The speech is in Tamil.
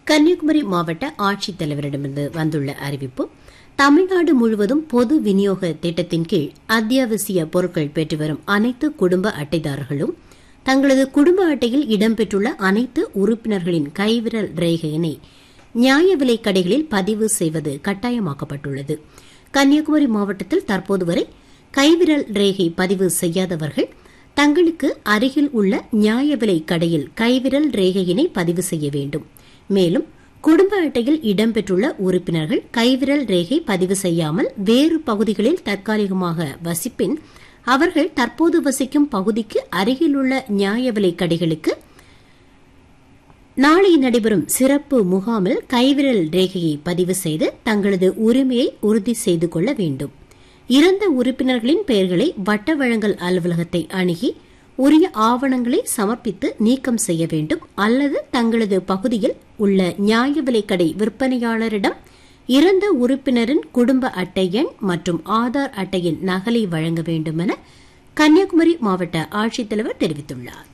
கன்னியாகுமரி மாவட்ட ஆட்சித்தலைவரிடமிருந்து வந்துள்ள அறிவிப்பு தமிழ்நாடு முழுவதும் பொது விநியோக திட்டத்தின் கீழ் அத்தியாவசிய பொருட்கள் பெற்று வரும் அனைத்து குடும்ப அட்டைதாரர்களும் தங்களது குடும்ப அட்டையில் இடம்பெற்றுள்ள அனைத்து உறுப்பினர்களின் கைவிரல் ரேகையினை நியாய விலைக் கடைகளில் பதிவு செய்வது கட்டாயமாக்கப்பட்டுள்ளது கன்னியாகுமரி மாவட்டத்தில் தற்போது வரை கைவிரல் ரேகை பதிவு செய்யாதவர்கள் தங்களுக்கு அருகில் உள்ள நியாய விலைக் கடையில் கைவிரல் ரேகையினை பதிவு செய்ய வேண்டும் மேலும் குடும்ப அட்டையில் இடம்பெற்றுள்ள உறுப்பினர்கள் கைவிரல் ரேகை பதிவு செய்யாமல் வேறு பகுதிகளில் தற்காலிகமாக வசிப்பின் அவர்கள் தற்போது வசிக்கும் பகுதிக்கு அருகிலுள்ள நியாய விலைக் கடைகளுக்கு நாளை நடைபெறும் சிறப்பு முகாமில் கைவிரல் ரேகையை பதிவு செய்து தங்களது உரிமையை உறுதி செய்து கொள்ள வேண்டும் இறந்த உறுப்பினர்களின் பெயர்களை வட்ட வழங்கல் அலுவலகத்தை அணுகி உரிய ஆவணங்களை சமர்ப்பித்து நீக்கம் செய்ய வேண்டும் அல்லது தங்களது பகுதியில் உள்ள நியாய விலைக்கடை விற்பனையாளரிடம் இறந்த உறுப்பினரின் குடும்ப அட்டை எண் மற்றும் ஆதார் அட்டையின் நகலை வழங்க வேண்டும் என கன்னியாகுமரி மாவட்ட ஆட்சித்தலைவர் தெரிவித்துள்ளார்